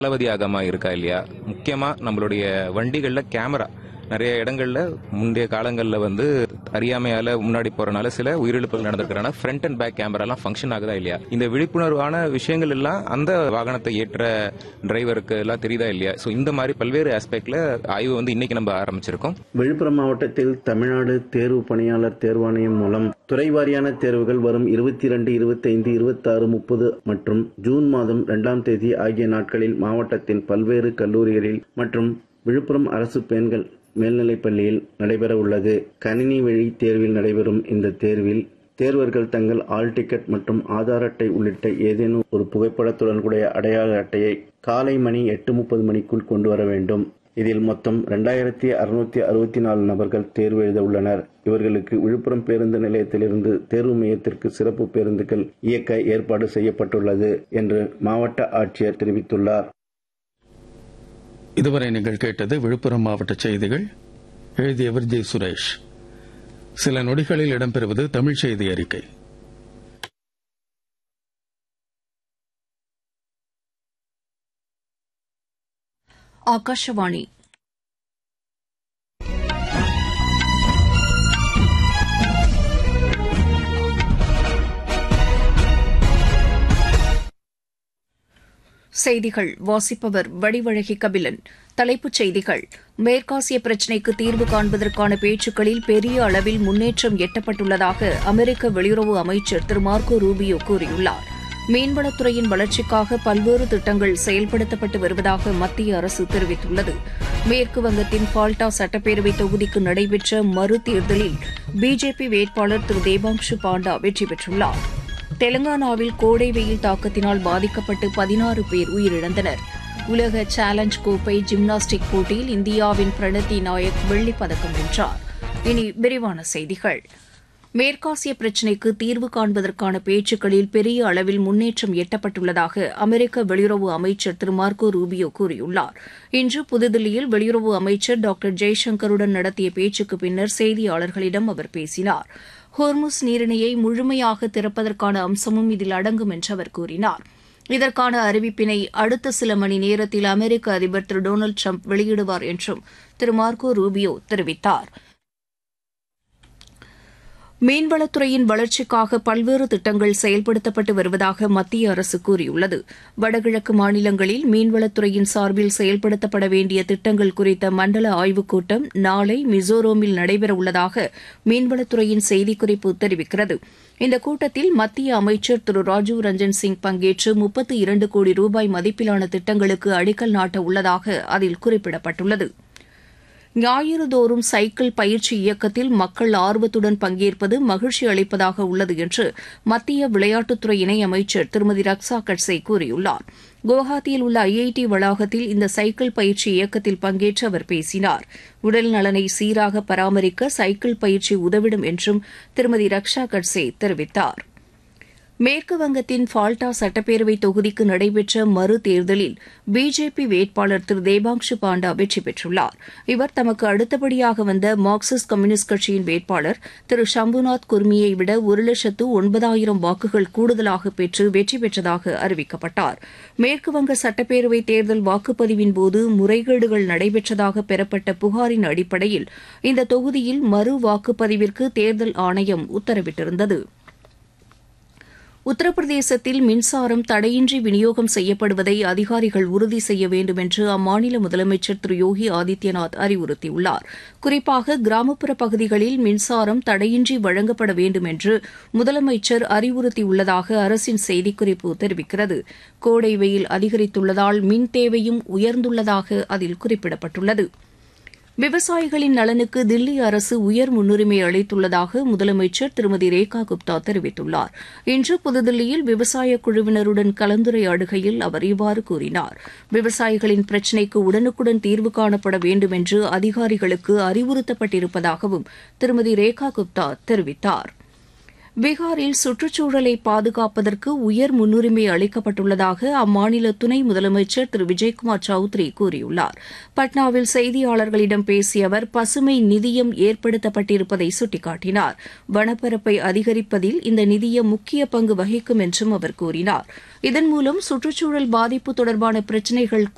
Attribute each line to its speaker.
Speaker 1: காலாவதியாகாம இருக்கா இல்லையா முக்கியமா நம்மளுடைய வண்டிகள்ல கேமரா நிறைய இடங்கள்ல முந்தைய காலங்கள்ல வந்து அறியாமையால முன்னாடி போறனால சில உயிரிழப்புகள் நடந்திருக்கிறனால ஃப்ரண்ட் அண்ட் பேக் கேமரா எல்லாம் ஃபங்க்ஷன் ஆகுதா இல்லையா இந்த விழிப்புணர்வான விஷயங்கள் எல்லாம் அந்த வாகனத்தை ஏற்ற டிரைவருக்கு எல்லாம் தெரியுதா இல்லையா ஸோ இந்த மாதிரி பல்வேறு ஆஸ்பெக்ட்ல ஆய்வு வந்து இன்னைக்கு நம்ம ஆரம்பிச்சிருக்கோம்
Speaker 2: விழுப்புரம் மாவட்டத்தில் தமிழ்நாடு தேர்வு பணியாளர் தேர்வாணையம் மூலம் துறை வாரியான தேர்வுகள் வரும் இருபத்தி இரண்டு இருபத்தைந்து இருபத்தாறு முப்பது மற்றும் ஜூன் மாதம் இரண்டாம் தேதி ஆகிய நாட்களில் மாவட்டத்தின் பல்வேறு கல்லூரிகளில் மற்றும் விழுப்புரம் அரசு பெண்கள் மேல்நிலைப் பள்ளியில் நடைபெற உள்ளது கணினி வழி தேர்வில் நடைபெறும் இந்த தேர்வில் தேர்வர்கள் தங்கள் ஆல் டிக்கெட் மற்றும் ஆதார் அட்டை உள்ளிட்ட ஏதேனும் ஒரு புகைப்படத்துடன் கூடிய அடையாள அட்டையை காலை மணி எட்டு முப்பது மணிக்குள் கொண்டு வர வேண்டும் இதில் மொத்தம் இரண்டாயிரத்தி அறுநூத்தி அறுபத்தி நாலு நபர்கள் தேர்வு எழுத உள்ளனர் இவர்களுக்கு விழுப்புரம் பேருந்து நிலையத்திலிருந்து தேர்வு மையத்திற்கு சிறப்பு பேருந்துகள் இயக்க ஏற்பாடு செய்யப்பட்டுள்ளது என்று மாவட்ட ஆட்சியர் தெரிவித்துள்ளார்
Speaker 3: இதுவரை நீங்கள் கேட்டது விழுப்புரம் மாவட்ட செய்திகள் எழுதியவர் ஜே சுரேஷ் சில நொடிகளில் இடம்பெறுவது தமிழ் செய்தி அறிக்கை
Speaker 4: ಆಕಾಶವಾಣಿ செய்திகள் வாசிப்பவர் வடிவழகி கபிலன் தலைப்புச் செய்திகள் மேற்காசிய பிரச்சினைக்கு தீர்வு காண்பதற்கான பேச்சுக்களில் பெரிய அளவில் முன்னேற்றம் எட்டப்பட்டுள்ளதாக அமெரிக்க வெளியுறவு அமைச்சர் திரு மார்க்கோ ரூபியோ கூறியுள்ளார் மீன்வளத்துறையின் வளர்ச்சிக்காக பல்வேறு திட்டங்கள் செயல்படுத்தப்பட்டு வருவதாக மத்திய அரசு தெரிவித்துள்ளது மேற்கு வங்கத்தின் பால்டா சட்டப்பேரவை தொகுதிக்கு நடைபெற்ற மறு தேர்தலில் பிஜேபி வேட்பாளர் திரு தேபாங்ஷு பாண்டா வெற்றி பெற்றுள்ளார் தெலங்கானாவில் கோடை வெயில் தாக்கத்தினால் பாதிக்கப்பட்டு பதினாறு பேர் உயிரிழந்தனர் உலக சேலஞ்ச் கோப்பை ஜிம்னாஸ்டிக் போட்டியில் இந்தியாவின் பிரணதி நாயக் வெள்ளிப் பதக்கம் வென்றார் இனி விரிவான செய்திகள் மேற்காசிய பிரச்சினைக்கு தீர்வு காண்பதற்கான பேச்சுக்களில் பெரிய அளவில் முன்னேற்றம் எட்டப்பட்டுள்ளதாக அமெரிக்க வெளியுறவு அமைச்சர் திரு மார்க்கோ ரூபியோ கூறியுள்ளார் இன்று புதுதில்லியில் வெளியுறவு அமைச்சர் டாக்டர் ஜெய்சங்கருடன் நடத்திய பேச்சுக்கு பின்னர் செய்தியாளர்களிடம் அவர் பேசினார் ஹோர்முஸ் நீரிணையை முழுமையாக திறப்பதற்கான அம்சமும் இதில் அடங்கும் என்று அவர் கூறினார் இதற்கான அறிவிப்பினை அடுத்த சில மணி நேரத்தில் அமெரிக்க அதிபர் திரு டொனால்டு ட்ரம்ப் வெளியிடுவார் என்றும் திரு மார்க்கோ ரூபியோ தெரிவித்தார் மீன்வளத்துறையின் வளர்ச்சிக்காக பல்வேறு திட்டங்கள் செயல்படுத்தப்பட்டு வருவதாக மத்திய அரசு கூறியுள்ளது வடகிழக்கு மாநிலங்களில் மீன்வளத்துறையின் சார்பில் செயல்படுத்தப்பட வேண்டிய திட்டங்கள் குறித்த மண்டல ஆய்வுக் கூட்டம் நாளை மிசோரமில் நடைபெறவுள்ளதாக மீன்வளத்துறையின் செய்திக்குறிப்பு தெரிவிக்கிறது இந்த கூட்டத்தில் மத்திய அமைச்சர் திரு ராஜீவ் ரஞ்சன் சிங் பங்கேற்று முப்பத்து இரண்டு கோடி ரூபாய் மதிப்பிலான திட்டங்களுக்கு அடிக்கல் நாட்ட உள்ளதாக அதில் குறிப்பிடப்பட்டுள்ளது ஞாயிறுதோறும் சைக்கிள் பயிற்சி இயக்கத்தில் மக்கள் ஆர்வத்துடன் பங்கேற்பது மகிழ்ச்சி அளிப்பதாக உள்ளது என்று மத்திய விளையாட்டுத்துறை இணையமைச்சர் திருமதி ரக்ஷா கட்சே கூறியுள்ளார் குவஹாத்தியில் உள்ள ஐஐடி வளாகத்தில் இந்த சைக்கிள் பயிற்சி இயக்கத்தில் பங்கேற்று அவர் பேசினார் உடல் நலனை சீராக பராமரிக்க சைக்கிள் பயிற்சி உதவிடும் என்றும் திருமதி ரக்ஷா கட்சே தெரிவித்தார் மேற்கு வங்கத்தின் ஃபால்டா சட்டப்பேரவை தொகுதிக்கு நடைபெற்ற மறு தேர்தலில் பிஜேபி வேட்பாளர் திரு தேபாங்ஷு பாண்டா வெற்றி பெற்றுள்ளார் இவர் தமக்கு அடுத்தபடியாக வந்த மார்க்சிஸ்ட் கம்யூனிஸ்ட் கட்சியின் வேட்பாளர் திரு சம்புநாத் குர்மியை விட ஒரு லட்சத்து ஒன்பதாயிரம் வாக்குகள் கூடுதலாக பெற்று வெற்றி பெற்றதாக அறிவிக்கப்பட்டார் மேற்குவங்க சட்டப்பேரவை தேர்தல் வாக்குப்பதிவின் போது முறைகேடுகள் நடைபெற்றதாக பெறப்பட்ட புகாரின் அடிப்படையில் இந்த தொகுதியில் மறு வாக்குப்பதிவிற்கு தேர்தல் ஆணையம் உத்தரவிட்டிருந்தது உத்தரப்பிரதேசத்தில் மின்சாரம் தடையின்றி விநியோகம் செய்யப்படுவதை அதிகாரிகள் உறுதி செய்ய வேண்டும் என்று அம்மாநில முதலமைச்சர் திரு யோகி ஆதித்யநாத் அறிவுறுத்தியுள்ளார் குறிப்பாக கிராமப்புற பகுதிகளில் மின்சாரம் தடையின்றி வழங்கப்பட வேண்டும் என்று முதலமைச்சர் அறிவுறுத்தியுள்ளதாக அரசின் செய்திக்குறிப்பு தெரிவிக்கிறது கோடை வெயில் அதிகரித்துள்ளதால் மின் தேவையும் உயர்ந்துள்ளதாக அதில் குறிப்பிடப்பட்டுள்ளது விவசாயிகளின் நலனுக்கு தில்லி அரசு உயர் முன்னுரிமை அளித்துள்ளதாக முதலமைச்சர் திருமதி ரேகா குப்தா தெரிவித்துள்ளார் இன்று புதுதில்லியில் விவசாய குழுவினருடன் கலந்துரையாடுகையில் அவர் இவ்வாறு கூறினார் விவசாயிகளின் பிரச்சினைக்கு உடனுக்குடன் தீர்வு காணப்பட வேண்டும் என்று அதிகாரிகளுக்கு அறிவுறுத்தப்பட்டிருப்பதாகவும் திருமதி ரேகா குப்தா தெரிவித்தார் பீகாரில் சுற்றுச்சூழலை பாதுகாப்பதற்கு உயர் முன்னுரிமை அளிக்கப்பட்டுள்ளதாக அம்மாநில துணை முதலமைச்சர் திரு விஜய்குமார் சௌத்ரி கூறியுள்ளார் பட்னாவில் செய்தியாளர்களிடம் பேசிய அவர் பசுமை நிதியம் ஏற்படுத்தப்பட்டிருப்பதை சுட்டிக்காட்டினார் வனப்பரப்பை அதிகரிப்பதில் இந்த நிதியம் முக்கிய பங்கு வகிக்கும் என்றும் அவர் கூறினார் இதன் மூலம் சுற்றுச்சூழல் பாதிப்பு தொடர்பான பிரச்சினைகள்